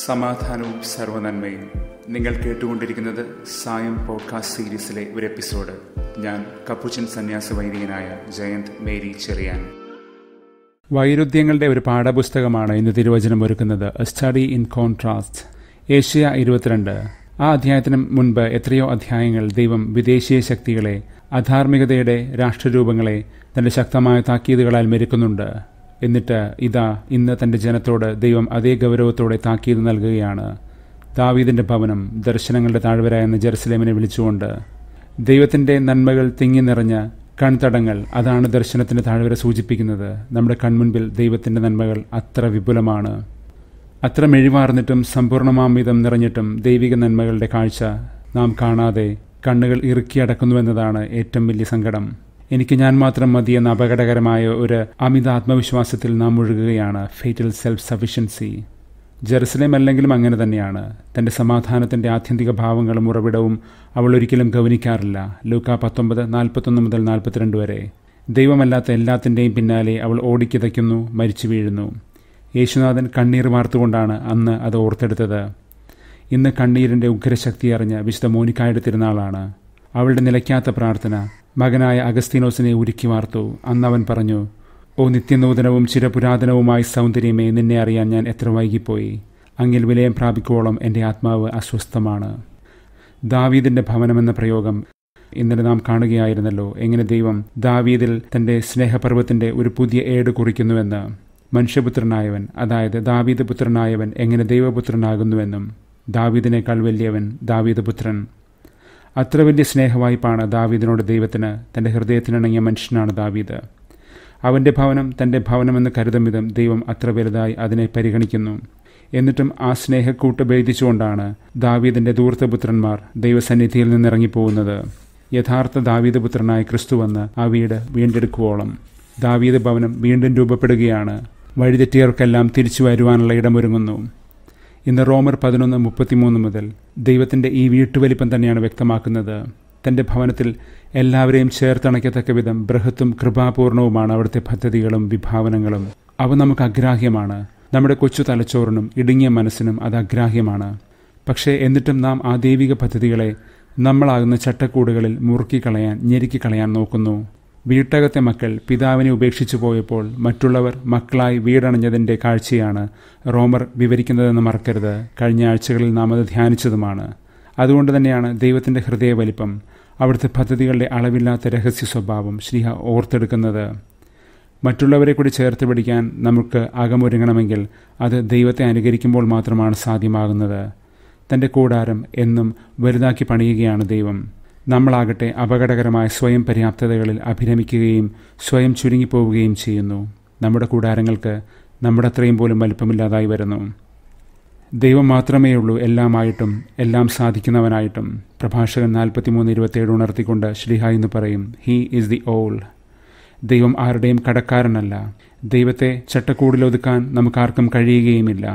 സമാധാനവും സർവനന്മയും നിങ്ങൾ കേട്ടുകൊണ്ടിരിക്കുന്നത് സായം പോഡ്കാസ്റ്റ് സീരീസിലെ ഒരു എപ്പിസോഡ് ഞാൻ കപ്പുച്ചൻ സന്യാസ വൈദികനായ ജയന്ത് മേരി ചെറിയാൻ വൈരുദ്ധ്യങ്ങളുടെ ഒരു പാഠപുസ്തകമാണ് ഇന്ന് തിരുവചനം ഒരുക്കുന്നത് സ്റ്റഡി ഇൻ കോൺട്രാസ്റ്റ് ഏഷ്യ ഇരുപത്തിരണ്ട് ആ അധ്യായത്തിന് മുൻപ് എത്രയോ അധ്യായങ്ങൾ ദൈവം വിദേശീയ ശക്തികളെ അധാർമികതയുടെ രാഷ്ട്രരൂപങ്ങളെ തന്റെ ശക്തമായ താക്കീതുകളാൽ മെരുക്കുന്നുണ്ട് എന്നിട്ട് ഇതാ ഇന്ന് തന്റെ ജനത്തോട് ദൈവം അതേ ഗൗരവത്തോടെ താക്കീത് നൽകുകയാണ് ദാവീദിന്റെ ഭവനം ദർശനങ്ങളുടെ താഴ്വര എന്ന ജെറുസലേമിനെ വിളിച്ചുകൊണ്ട് ദൈവത്തിന്റെ നന്മകൾ തിങ്ങി നിറഞ്ഞ കൺതടങ്ങൾ അതാണ് ദർശനത്തിന്റെ താഴ്വര സൂചിപ്പിക്കുന്നത് നമ്മുടെ കൺമുൻപിൽ ദൈവത്തിന്റെ നന്മകൾ അത്ര വിപുലമാണ് അത്ര മെഴിവാർന്നിട്ടും സമ്പൂർണമാംവിധം നിറഞ്ഞിട്ടും ദൈവിക നന്മകളുടെ കാഴ്ച നാം കാണാതെ കണ്ണുകൾ ഇറുക്കിയടക്കുന്നുവെന്നതാണ് ഏറ്റവും വലിയ സങ്കടം എനിക്ക് ഞാൻ മാത്രം മതി എന്ന അപകടകരമായ ഒരു അമിത ആത്മവിശ്വാസത്തിൽ നാം മുഴുകുകയാണ് ഫേറ്റൽ സെൽഫ് സഫിഷ്യൻസി ജെറുസലേം അല്ലെങ്കിലും അങ്ങനെ തന്നെയാണ് തന്റെ സമാധാനത്തിന്റെ ആത്യന്തിക ഭാവങ്ങളും ഉറവിടവും അവൾ ഒരിക്കലും ഗൗനിക്കാറില്ല ലൂക്ക പത്തൊമ്പത് നാൽപ്പത്തൊന്ന് മുതൽ നാൽപ്പത്തിരണ്ട് വരെ ദൈവമല്ലാത്ത എല്ലാത്തിൻ്റെയും പിന്നാലെ അവൾ ഓടിക്കിതയ്ക്കുന്നു മരിച്ചു വീഴുന്നു യേശുനാഥൻ കണ്ണീർ വാർത്തുകൊണ്ടാണ് അന്ന് അത് ഓർത്തെടുത്തത് ഇന്ന് കണ്ണീരിന്റെ ഉഗ്രശക്തി അറിഞ്ഞ വിശുദ്ധ മോനിക്കായുടെ തിരുനാളാണ് അവളുടെ നിലയ്ക്കാത്ത പ്രാർത്ഥന മകനായ അഗസ്തീനോസിനെ ഉരുക്കി വാർത്തു അന്ന് അവൻ പറഞ്ഞു ഓ നിത്യനൂതനവും ചിരപുരാതനവുമായ സൗന്ദര്യമേ നിന്നെ അറിയാൻ ഞാൻ എത്ര വൈകിപ്പോയി അങ്ങിൽ വിലയം പ്രാപിക്കുവോളം എൻ്റെ ആത്മാവ് അസ്വസ്ഥമാണ് ദാവീദിന്റെ ഭവനമെന്ന പ്രയോഗം ഇന്നലെ നാം കാണുകയായിരുന്നല്ലോ എങ്ങനെ ദൈവം ദാവീദിൽ തന്റെ സ്നേഹപർവ്വത്തിന്റെ ഒരു പുതിയ ഏട് കുറിക്കുന്നുവെന്ന് മനുഷ്യപുത്രനായവൻ അതായത് ദാവീദ് പുത്രനായവൻ എങ്ങനെ ദൈവപുത്രനാകുന്നുവെന്നും ദാവീദിനേക്കാൾ വലിയവൻ ദാവീദ് പുത്രൻ അത്ര വലിയ സ്നേഹവായ്പാണ് ദാവീദിനോട് ദൈവത്തിന് തന്റെ ഹൃദയത്തിനിണങ്ങിയ മനുഷ്യനാണ് ദാവീദ് അവന്റെ ഭവനം തന്റെ ഭവനമെന്ന് കരുതും വിധം ദൈവം അത്ര വലുതായി അതിനെ പരിഗണിക്കുന്നു എന്നിട്ടും ആ സ്നേഹക്കൂട്ട് ഭേദിച്ചുകൊണ്ടാണ് ദാവീദിന്റെ ദൂർത്തപുത്രന്മാർ ദൈവസന്നിധിയിൽ നിന്നിറങ്ങിപ്പോകുന്നത് യഥാർത്ഥ ദാവീദ് പുത്രനായ ക്രിസ്തുവെന്ന് ആ വീട് വീണ്ടെടുക്കുവോളം ദാവീദ് ഭവനം വീണ്ടും രൂപപ്പെടുകയാണ് വഴിതെറ്റിയവർക്കെല്ലാം തിരിച്ചു വരുവാനുള്ള ഇടമൊരുങ്ങുന്നു ഇന്ന് റോമർ പതിനൊന്ന് മുപ്പത്തിമൂന്ന് മുതൽ ദൈവത്തിന്റെ ഈ വീട്ടുവലിപ്പം തന്നെയാണ് വ്യക്തമാക്കുന്നത് തന്റെ ഭവനത്തിൽ എല്ലാവരെയും ചേർത്തണയ്ക്കത്തക്ക വിധം ബൃഹത്തും കൃപാപൂർണവുമാണ് അവിടുത്തെ പദ്ധതികളും വിഭാവനങ്ങളും അവ നമുക്ക് അഗ്രാഹ്യമാണ് നമ്മുടെ കൊച്ചു തലച്ചോറിനും ഇടുങ്ങിയ മനസ്സിനും അത് അഗ്രാഹ്യമാണ് പക്ഷേ എന്നിട്ടും നാം ആ ദൈവിക പദ്ധതികളെ നമ്മളാകുന്ന ചട്ടക്കൂടുകളിൽ മുറുക്കിക്കളയാൻ ഞെരുക്കിക്കളയാൻ നോക്കുന്നു വീട്ടകത്തെ മക്കൾ പിതാവിനെ ഉപേക്ഷിച്ചു പോയപ്പോൾ മറ്റുള്ളവർ മക്കളായി വീടണഞ്ഞതിൻ്റെ കാഴ്ചയാണ് റോമർ വിവരിക്കുന്നതെന്ന് മറക്കരുത് കഴിഞ്ഞ ആഴ്ചകളിൽ നാം അത് ധ്യാനിച്ചതുമാണ് അതുകൊണ്ട് തന്നെയാണ് ദൈവത്തിൻ്റെ ഹൃദയവലിപ്പം അവിടുത്തെ പദ്ധതികളുടെ അളവില്ലാത്ത രഹസ്യ സ്വഭാവം ശ്രീഹ ഓർത്തെടുക്കുന്നത് മറ്റുള്ളവരെ കൂടി ചേർത്ത് പിടിക്കാൻ നമുക്ക് അകമൊരുങ്ങണമെങ്കിൽ അത് ദൈവത്തെ അനുകരിക്കുമ്പോൾ മാത്രമാണ് സാധ്യമാകുന്നത് തൻ്റെ കൂടാരം എന്നും വലുതാക്കി പണിയുകയാണ് ദൈവം നമ്മളാകട്ടെ അപകടകരമായ സ്വയം പര്യാപ്തതകളിൽ അഭിരമിക്കുകയും സ്വയം ചുരുങ്ങിപ്പോവുകയും ചെയ്യുന്നു നമ്മുടെ കൂടാരങ്ങൾക്ക് നമ്മുടെ അത്രയും പോലും വലുപ്പമില്ലാതായി വരുന്നു ദൈവം മാത്രമേ ഉള്ളൂ എല്ലാമായിട്ടും എല്ലാം സാധിക്കുന്നവനായിട്ടും പ്രഭാഷകൻ നാൽപ്പത്തിമൂന്ന് ഇരുപത്തിയേഴ് ഉണർത്തിക്കൊണ്ട് ശ്രീഹ എന്ന് പറയും ഹീ ഈസ് ദി ഓൾ ദൈവം ആരുടെയും കടക്കാരനല്ല ദൈവത്തെ ചട്ടക്കൂടിലൊതുക്കാൻ നമുക്കാർക്കും കഴിയുകയുമില്ല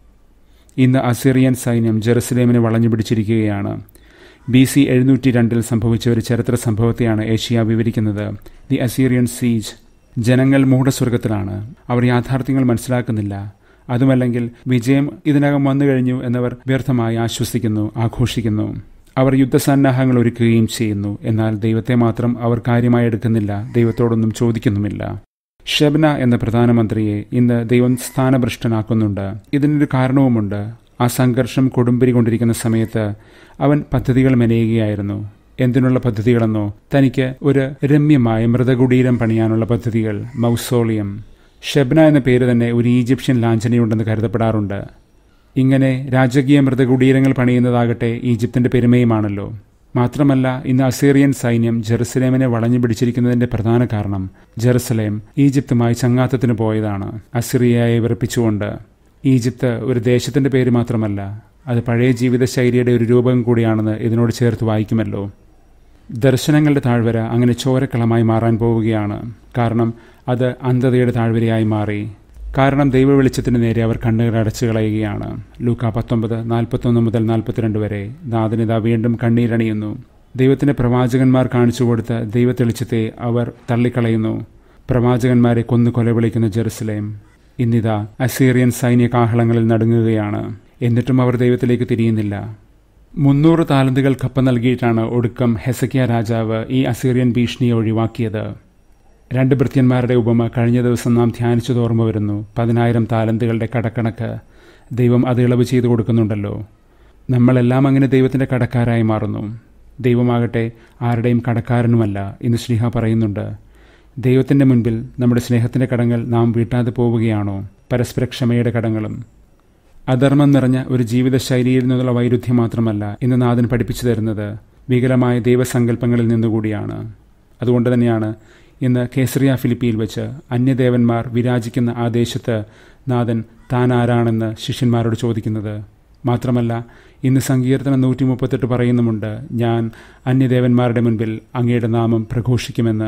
ഇന്ന് അസിറിയൻ സൈന്യം ജെറുസലേമിനെ വളഞ്ഞു പിടിച്ചിരിക്കുകയാണ് ബി സി എഴുന്നൂറ്റി രണ്ടിൽ സംഭവിച്ച ഒരു ചരിത്ര സംഭവത്തെയാണ് ഏഷ്യ വിവരിക്കുന്നത് ദി അസീറിയൻ സീജ് ജനങ്ങൾ മൂഢസ്വർഗത്തിലാണ് അവർ യാഥാർത്ഥ്യങ്ങൾ മനസ്സിലാക്കുന്നില്ല അതുമല്ലെങ്കിൽ വിജയം ഇതിനകം വന്നു കഴിഞ്ഞു എന്നവർ വ്യർത്ഥമായി ആശ്വസിക്കുന്നു ആഘോഷിക്കുന്നു അവർ യുദ്ധസന്നാഹങ്ങൾ ഒരുക്കുകയും ചെയ്യുന്നു എന്നാൽ ദൈവത്തെ മാത്രം അവർ കാര്യമായി എടുക്കുന്നില്ല ദൈവത്തോടൊന്നും ചോദിക്കുന്നുമില്ല ഷെബ്ന എന്ന പ്രധാനമന്ത്രിയെ ഇന്ന് ദൈവം സ്ഥാനഭ്രഷ്ടനാക്കുന്നുണ്ട് ഇതിനൊരു കാരണവുമുണ്ട് ആ സംഘർഷം കൊടുമ്പിരി കൊണ്ടിരിക്കുന്ന സമയത്ത് അവൻ പദ്ധതികൾ മെനയുകയായിരുന്നു എന്തിനുള്ള പദ്ധതികളെന്നോ തനിക്ക് ഒരു രമ്യമായ മൃതകുടീരം പണിയാനുള്ള പദ്ധതികൾ മൗസോളിയം ഷെബ്ന എന്ന പേര് തന്നെ ഒരു ഈജിപ്ഷ്യൻ ലാഞ്ചനയുണ്ടെന്ന് കരുതപ്പെടാറുണ്ട് ഇങ്ങനെ രാജകീയ മൃതകുടീരങ്ങൾ പണിയുന്നതാകട്ടെ ഈജിപ്തിന്റെ പെരുമയുമാണല്ലോ മാത്രമല്ല ഇന്ന് അസീറിയൻ സൈന്യം ജെറുസലേമിനെ വളഞ്ഞു പിടിച്ചിരിക്കുന്നതിന്റെ പ്രധാന കാരണം ജെറുസലേം ഈജിപ്തുമായി ചങ്ങാത്തത്തിന് പോയതാണ് അസിറിയയെ വിറപ്പിച്ചുകൊണ്ട് ഈജിപ്ത് ഒരു ദേശത്തിന്റെ പേര് മാത്രമല്ല അത് പഴയ ജീവിതശൈലിയുടെ ഒരു രൂപം കൂടിയാണെന്ന് ഇതിനോട് ചേർത്ത് വായിക്കുമല്ലോ ദർശനങ്ങളുടെ താഴ്വര അങ്ങനെ ചോരക്കളമായി മാറാൻ പോവുകയാണ് കാരണം അത് അന്ധതയുടെ താഴ്വരയായി മാറി കാരണം ദൈവ വെളിച്ചത്തിന് നേരെ അവർ കണ്ണുകൾ അടച്ചു കളയുകയാണ് ലൂക്ക പത്തൊമ്പത് നാൽപ്പത്തൊന്ന് മുതൽ നാൽപ്പത്തിരണ്ട് വരെ നാഥനിത വീണ്ടും കണ്ണീരണിയുന്നു ദൈവത്തിന്റെ പ്രവാചകന്മാർ കാണിച്ചു കൊടുത്ത ദൈവത്തെളിച്ചത്തെ അവർ തള്ളിക്കളയുന്നു പ്രവാചകന്മാരെ കൊന്നു കൊലവിളിക്കുന്ന ജെറുസലേം ഇന്നിതാ അസീറിയൻ സൈന്യ കാഹളങ്ങളിൽ നടുങ്ങുകയാണ് എന്നിട്ടും അവർ ദൈവത്തിലേക്ക് തിരിയുന്നില്ല മുന്നൂറ് താലന്തുകൾ കപ്പ നൽകിയിട്ടാണ് ഒടുക്കം ഹെസക്കിയ രാജാവ് ഈ അസീറിയൻ ഭീഷണിയെ ഒഴിവാക്കിയത് രണ്ട് ഭൃത്യന്മാരുടെ ഉപമ കഴിഞ്ഞ ദിവസം നാം ധ്യാനിച്ചത് ഓർമ്മ വരുന്നു പതിനായിരം താലന്തുകളുടെ കടക്കണക്ക് ദൈവം അത് ഇളവ് ചെയ്തു കൊടുക്കുന്നുണ്ടല്ലോ നമ്മളെല്ലാം അങ്ങനെ ദൈവത്തിൻ്റെ കടക്കാരായി മാറുന്നു ദൈവമാകട്ടെ ആരുടെയും കടക്കാരനുമല്ല ഇന്ന് ശ്രീഹ പറയുന്നുണ്ട് ദൈവത്തിൻ്റെ മുൻപിൽ നമ്മുടെ സ്നേഹത്തിൻ്റെ കടങ്ങൾ നാം വീട്ടാതെ പോവുകയാണോ പരസ്പര ക്ഷമയുടെ കടങ്ങളും അധർമ്മം നിറഞ്ഞ ഒരു ജീവിതശൈലിയിൽ നിന്നുള്ള വൈരുദ്ധ്യം മാത്രമല്ല ഇന്ന് നാഥൻ പഠിപ്പിച്ചു തരുന്നത് വികലമായ ദൈവസങ്കല്പങ്ങളിൽ നിന്നുകൂടിയാണ് അതുകൊണ്ട് തന്നെയാണ് ഇന്ന് കേസറിയ ഫിലിപ്പിയിൽ വെച്ച് അന്യദേവന്മാർ വിരാജിക്കുന്ന ആ ദേശത്ത് നാഥൻ താൻ ആരാണെന്ന് ശിഷ്യന്മാരോട് ചോദിക്കുന്നത് മാത്രമല്ല ഇന്ന് സങ്കീർത്തനം നൂറ്റി മുപ്പത്തെട്ട് പറയുന്നുമുണ്ട് ഞാൻ അന്യദേവന്മാരുടെ മുൻപിൽ അങ്ങയുടെ നാമം പ്രഘോഷിക്കുമെന്ന്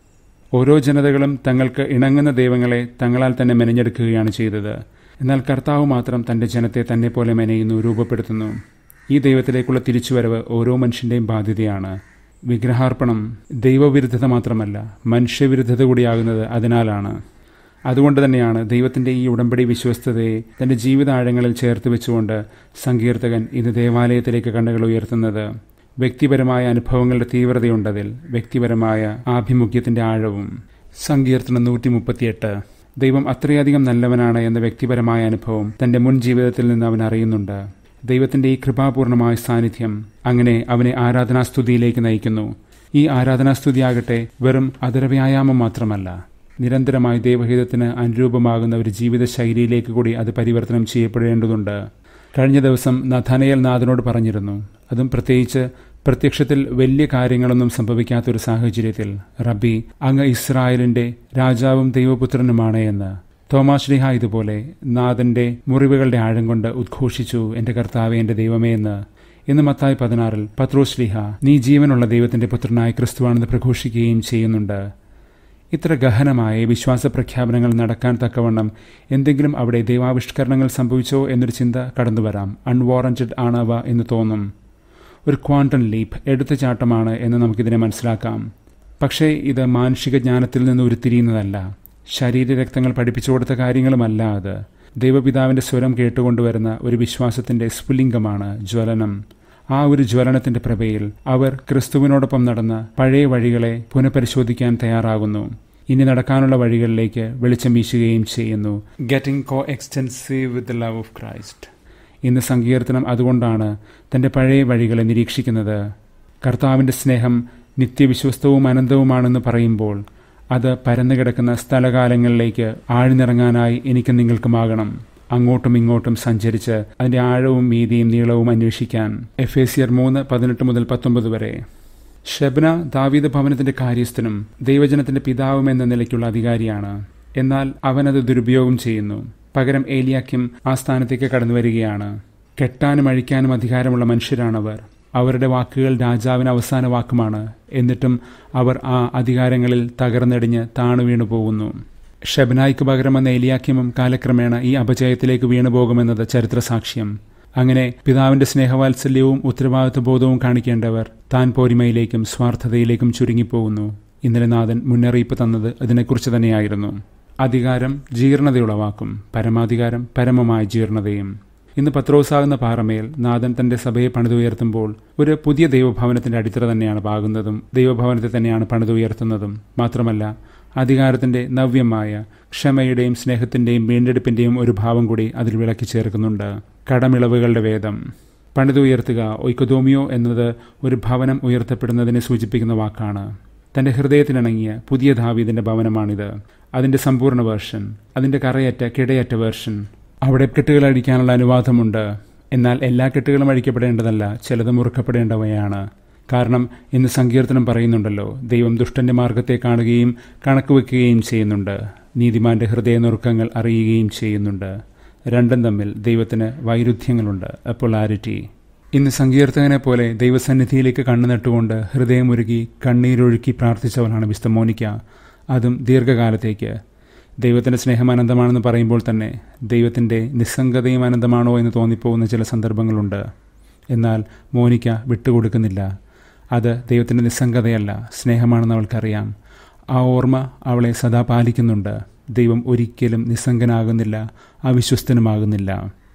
ഓരോ ജനതകളും തങ്ങൾക്ക് ഇണങ്ങുന്ന ദൈവങ്ങളെ തങ്ങളാൽ തന്നെ മെനഞ്ഞെടുക്കുകയാണ് ചെയ്തത് എന്നാൽ കർത്താവ് മാത്രം തൻ്റെ ജനത്തെ തന്നെ പോലെ മെനയുന്നു രൂപപ്പെടുത്തുന്നു ഈ ദൈവത്തിലേക്കുള്ള തിരിച്ചുവരവ് ഓരോ മനുഷ്യൻ്റെയും ബാധ്യതയാണ് വിഗ്രഹാർപ്പണം ദൈവവിരുദ്ധത മാത്രമല്ല മനുഷ്യവിരുദ്ധത കൂടിയാകുന്നത് അതിനാലാണ് അതുകൊണ്ട് തന്നെയാണ് ദൈവത്തിൻ്റെ ഈ ഉടമ്പടി വിശ്വസ്തതയെ തൻ്റെ ജീവിതാഴങ്ങളിൽ ചേർത്ത് വെച്ചുകൊണ്ട് സങ്കീർത്തകൻ ഇന്ന് ദേവാലയത്തിലേക്ക് കണ്ണുകൾ ഉയർത്തുന്നത് വ്യക്തിപരമായ അനുഭവങ്ങളുടെ തീവ്രതയുണ്ടതിൽ വ്യക്തിപരമായ ആഭിമുഖ്യത്തിൻ്റെ ആഴവും സങ്കീർത്തനം നൂറ്റി മുപ്പത്തിയെട്ട് ദൈവം അത്രയധികം നല്ലവനാണ് എന്ന വ്യക്തിപരമായ അനുഭവം തൻ്റെ മുൻ ജീവിതത്തിൽ നിന്ന് അവൻ അറിയുന്നുണ്ട് ദൈവത്തിൻ്റെ ഈ കൃപാപൂർണമായ സാന്നിധ്യം അങ്ങനെ അവനെ ആരാധനാസ്തുതിയിലേക്ക് നയിക്കുന്നു ഈ ആരാധനാസ്തുതിയാകട്ടെ വെറും അതരവ്യായാമം മാത്രമല്ല നിരന്തരമായി ദൈവഹിതത്തിന് അനുരൂപമാകുന്ന ഒരു ജീവിത ശൈലിയിലേക്ക് കൂടി അത് പരിവർത്തനം ചെയ്യപ്പെടേണ്ടതുണ്ട് കഴിഞ്ഞ ദിവസം നഥാനയൽ നാഥനോട് പറഞ്ഞിരുന്നു അതും പ്രത്യേകിച്ച് പ്രത്യക്ഷത്തിൽ വലിയ കാര്യങ്ങളൊന്നും സംഭവിക്കാത്തൊരു സാഹചര്യത്തിൽ റബ്ബി അങ്ങ് ഇസ്രായേലിന്റെ രാജാവും ദൈവപുത്രനുമാണ് എന്ന് തോമാശ്ലിഹ ഇതുപോലെ നാഥന്റെ മുറിവുകളുടെ ആഴം കൊണ്ട് ഉദ്ഘോഷിച്ചു എന്റെ കർത്താവെ എന്റെ ദൈവമേ എന്ന് ഇന്ന് മത്തായി പതിനാറിൽ പത്രോശ്ലിഹ നീ ജീവനുള്ള ദൈവത്തിന്റെ പുത്രനായ ക്രിസ്തുവാണെന്ന് പ്രഘോഷിക്കുകയും ചെയ്യുന്നുണ്ട് ഇത്ര ഗഹനമായ വിശ്വാസ പ്രഖ്യാപനങ്ങൾ നടക്കാൻ തക്കവണ്ണം എന്തെങ്കിലും അവിടെ ദൈവാവിഷ്കരണങ്ങൾ സംഭവിച്ചോ എന്നൊരു ചിന്ത കടന്നുവരാം അൺവാറന്റഡ് ആണവ എന്ന് തോന്നും ഒരു ക്വാണ്ടം ലീപ്പ് എടുത്തുചാട്ടമാണ് എന്ന് നമുക്കിതിനെ മനസ്സിലാക്കാം പക്ഷേ ഇത് മാനുഷിക ജ്ഞാനത്തിൽ നിന്ന് ഉരുത്തിരിയുന്നതല്ല ശരീരരക്തങ്ങൾ പഠിപ്പിച്ചു കൊടുത്ത കാര്യങ്ങളുമല്ല അത് ദൈവപിതാവിന്റെ സ്വരം കേട്ടുകൊണ്ടുവരുന്ന ഒരു വിശ്വാസത്തിന്റെ സ്ഫുലിംഗമാണ് ജ്വലനം ആ ഒരു ജ്വലനത്തിന്റെ പ്രഭയിൽ അവർ ക്രിസ്തുവിനോടൊപ്പം നടന്ന പഴയ വഴികളെ പുനഃപരിശോധിക്കാൻ തയ്യാറാകുന്നു ഇനി നടക്കാനുള്ള വഴികളിലേക്ക് വെളിച്ചം വീശുകയും ചെയ്യുന്നു getting coextensive with the love of Christ ഇന്ന് സങ്കീർത്തനം അതുകൊണ്ടാണ് തന്റെ പഴയ വഴികളെ നിരീക്ഷിക്കുന്നത് കർത്താവിന്റെ സ്നേഹം നിത്യവിശ്വസ്തവും അനന്തവുമാണെന്ന് പറയുമ്പോൾ അത് പരന്നു കിടക്കുന്ന സ്ഥലകാലങ്ങളിലേക്ക് ആഴ്ന്നിറങ്ങാനായി എനിക്ക് നിങ്ങൾക്കുമാകണം അങ്ങോട്ടും ഇങ്ങോട്ടും സഞ്ചരിച്ച് അതിന്റെ ആഴവും വീതിയും നീളവും അന്വേഷിക്കാൻ എഫ് എ സിയർ മൂന്ന് പതിനെട്ട് മുതൽ പത്തൊമ്പത് വരെ ഷെബ്ന ദാവീദ് ഭവനത്തിന്റെ കാര്യസ്ഥനും ദൈവജനത്തിന്റെ പിതാവും എന്ന നിലയ്ക്കുള്ള അധികാരിയാണ് എന്നാൽ അവനത് ദുരുപയോഗം ചെയ്യുന്നു പകരം ഏലിയാക്കും ആ സ്ഥാനത്തേക്ക് കടന്നു വരികയാണ് കെട്ടാനും അഴിക്കാനും അധികാരമുള്ള മനുഷ്യരാണവർ അവരുടെ വാക്കുകൾ രാജാവിന് അവസാന വാക്കുമാണ് എന്നിട്ടും അവർ ആ അധികാരങ്ങളിൽ തകർന്നടിഞ്ഞ് താണു വീണു പോകുന്നു ഷെബനായിക്ക് പകരം വന്ന ഏലിയാക്കിമും കാലക്രമേണ ഈ അപജയത്തിലേക്ക് വീണുപോകുമെന്നത് ചരിത്രസാക്ഷ്യം അങ്ങനെ പിതാവിന്റെ സ്നേഹവാത്സല്യവും ഉത്തരവാദിത്വ ബോധവും കാണിക്കേണ്ടവർ താൻ പോരിമയിലേക്കും സ്വാർത്ഥതയിലേക്കും ചുരുങ്ങിപ്പോകുന്നു ഇന്നലെ നാഥൻ മുന്നറിയിപ്പ് തന്നത് അതിനെക്കുറിച്ച് തന്നെയായിരുന്നു അധികാരം ജീർണതയുളവാക്കും പരമാധികാരം പരമമായ ജീർണതയും ഇന്ന് പത്രോസാകുന്ന പാറമേൽ നാഥൻ തന്റെ സഭയെ പണിതുയർത്തുമ്പോൾ ഒരു പുതിയ ദൈവഭവനത്തിന്റെ അടിത്തറ തന്നെയാണ് പാകുന്നതും ദൈവഭവനത്തെ തന്നെയാണ് പണിതുയർത്തുന്നതും മാത്രമല്ല അധികാരത്തിന്റെ നവ്യമായ ക്ഷമയുടെയും സ്നേഹത്തിന്റെയും വീണ്ടെടുപ്പിന്റെയും ഒരു ഭാവം കൂടി അതിൽ വിളക്കി ചേർക്കുന്നുണ്ട് കടമിളവുകളുടെ വേദം പണിതുയർത്തുക ഒയ്ക്കതോമിയോ എന്നത് ഒരു ഭവനം ഉയർത്തപ്പെടുന്നതിനെ സൂചിപ്പിക്കുന്ന വാക്കാണ് തന്റെ ഹൃദയത്തിനിണങ്ങിയ പുതിയ ധാവീദിന്റെ ഭവനമാണിത് അതിന്റെ സമ്പൂർണ്ണ വേർഷൻ അതിന്റെ കറയറ്റ കിടയറ്റ വേർഷൻ അവിടെ കെട്ടുകൾ അടിക്കാനുള്ള അനുവാദമുണ്ട് എന്നാൽ എല്ലാ കെട്ടുകളും അഴിക്കപ്പെടേണ്ടതല്ല ചിലത് മുറുക്കപ്പെടേണ്ടവയാണ് കാരണം ഇന്ന് സങ്കീർത്തനം പറയുന്നുണ്ടല്ലോ ദൈവം ദുഷ്ടന്റെ മാർഗത്തെ കാണുകയും കണക്ക് വെക്കുകയും ചെയ്യുന്നുണ്ട് നീതിമാന്റെ ഹൃദയനുറുക്കങ്ങൾ അറിയുകയും ചെയ്യുന്നുണ്ട് രണ്ടും തമ്മിൽ ദൈവത്തിന് വൈരുദ്ധ്യങ്ങളുണ്ട് എ പൊളാരിറ്റി ഇന്ന് സങ്കീർത്തകനെ പോലെ ദൈവസന്നിധിയിലേക്ക് കണ്ണു നട്ടുകൊണ്ട് ഹൃദയമൊരുക്കി കണ്ണീരൊഴുക്കി പ്രാർത്ഥിച്ചവനാണ് വിസ്തമോനിക്ക അതും ദീർഘകാലത്തേക്ക് ദൈവത്തിൻ്റെ സ്നേഹം അനന്തമാണെന്ന് പറയുമ്പോൾ തന്നെ ദൈവത്തിൻ്റെ നിസ്സംഗതയും അനന്തമാണോ എന്ന് തോന്നിപ്പോകുന്ന ചില സന്ദർഭങ്ങളുണ്ട് എന്നാൽ മോനിക്ക വിട്ടുകൊടുക്കുന്നില്ല അത് ദൈവത്തിൻ്റെ നിസ്സംഗതയല്ല സ്നേഹമാണെന്ന് അവൾക്കറിയാം ആ ഓർമ്മ അവളെ സദാ പാലിക്കുന്നുണ്ട് ദൈവം ഒരിക്കലും നിസ്സംഗനാകുന്നില്ല അവിശ്വസ്തനുമാകുന്നില്ല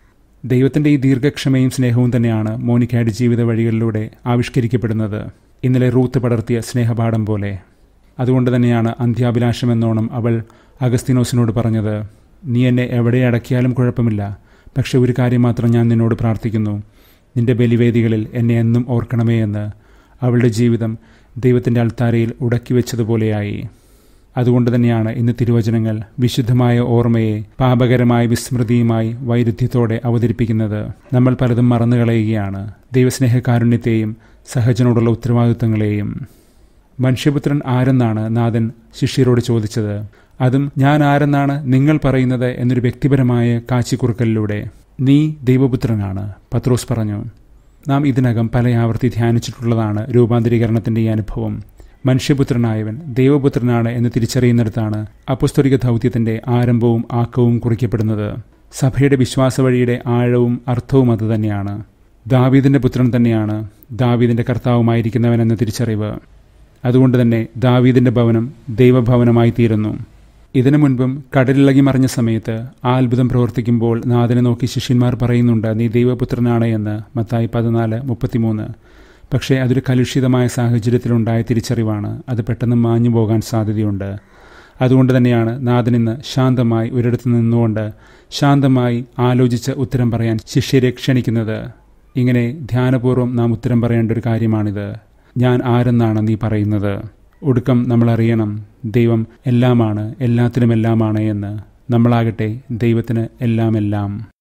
ദൈവത്തിന്റെ ഈ ദീർഘക്ഷമയും സ്നേഹവും തന്നെയാണ് മോനിക്കയുടെ ജീവിത വഴികളിലൂടെ ആവിഷ്കരിക്കപ്പെടുന്നത് ഇന്നലെ റൂത്ത് പടർത്തിയ സ്നേഹപാഠം പോലെ അതുകൊണ്ട് തന്നെയാണ് അന്ത്യാഭിലാഷം എന്നോണം അവൾ അഗസ്തിനോസിനോട് പറഞ്ഞത് നീ എന്നെ എവിടെ അടക്കിയാലും കുഴപ്പമില്ല പക്ഷെ ഒരു കാര്യം മാത്രം ഞാൻ നിന്നോട് പ്രാർത്ഥിക്കുന്നു നിന്റെ ബലിവേദികളിൽ എന്നെ എന്നും ഓർക്കണമേ എന്ന് അവളുടെ ജീവിതം ദൈവത്തിൻ്റെ അൾത്താരയിൽ ഉടക്കി വെച്ചതുപോലെയായി അതുകൊണ്ട് തന്നെയാണ് ഇന്ന് തിരുവചനങ്ങൾ വിശുദ്ധമായ ഓർമ്മയെ പാപകരമായ വിസ്മൃതിയുമായി വൈരുദ്ധ്യത്തോടെ അവതരിപ്പിക്കുന്നത് നമ്മൾ പലതും മറന്നുകളയുകയാണ് ദൈവസ്നേഹകാരുണ്യത്തെയും സഹജനോടുള്ള ഉത്തരവാദിത്വങ്ങളെയും മനുഷ്യപുത്രൻ ആരെന്നാണ് നാഥൻ ശിഷ്യരോട് ചോദിച്ചത് അതും ഞാൻ ആരെന്നാണ് നിങ്ങൾ പറയുന്നത് എന്നൊരു വ്യക്തിപരമായ കാച്ചിക്കുറുക്കലിലൂടെ നീ ദൈവപുത്രനാണ് പത്രോസ് പറഞ്ഞു നാം ഇതിനകം പല ആവർത്തി ധ്യാനിച്ചിട്ടുള്ളതാണ് രൂപാന്തരീകരണത്തിന്റെ ഈ അനുഭവം മനുഷ്യപുത്രനായവൻ ദൈവപുത്രനാണ് എന്ന് തിരിച്ചറിയുന്നിടത്താണ് അപ്പസ്തോലിക ദൗത്യത്തിന്റെ ആരംഭവും ആക്കവും കുറിക്കപ്പെടുന്നത് സഭയുടെ വിശ്വാസ വഴിയുടെ ആഴവും അർത്ഥവും അതുതന്നെയാണ് ദാവീദിന്റെ പുത്രൻ തന്നെയാണ് ദാവീദിന്റെ കർത്താവുമായിരിക്കുന്നവൻ എന്ന തിരിച്ചറിവ് അതുകൊണ്ട് തന്നെ ദാവീദിന്റെ ഭവനം ദൈവഭവനമായി തീരുന്നു ഇതിനു മുൻപും കടലിളകി മറിഞ്ഞ സമയത്ത് ആ അത്ഭുതം പ്രവർത്തിക്കുമ്പോൾ നാഥനെ നോക്കി ശിഷ്യന്മാർ പറയുന്നുണ്ട് നീ ദൈവപുത്രനാണ് എന്ന് മത്തായി പതിനാല് മുപ്പത്തിമൂന്ന് പക്ഷേ അതൊരു കലുഷിതമായ സാഹചര്യത്തിലുണ്ടായ തിരിച്ചറിവാണ് അത് പെട്ടെന്ന് മാഞ്ഞു പോകാൻ സാധ്യതയുണ്ട് അതുകൊണ്ട് തന്നെയാണ് നാഥനിന്ന് ശാന്തമായി ഒരിടത്ത് നിന്നുകൊണ്ട് ശാന്തമായി ആലോചിച്ച് ഉത്തരം പറയാൻ ശിഷ്യരെ ക്ഷണിക്കുന്നത് ഇങ്ങനെ ധ്യാനപൂർവ്വം നാം ഉത്തരം പറയേണ്ട ഒരു കാര്യമാണിത് ഞാൻ ആരെന്നാണ് നീ പറയുന്നത് ഒടുക്കം നമ്മൾ അറിയണം ദൈവം എല്ലാമാണ് എല്ലാത്തിനുമെല്ലാമാണ് എന്ന് നമ്മളാകട്ടെ ദൈവത്തിന് എല്ലാമെല്ലാം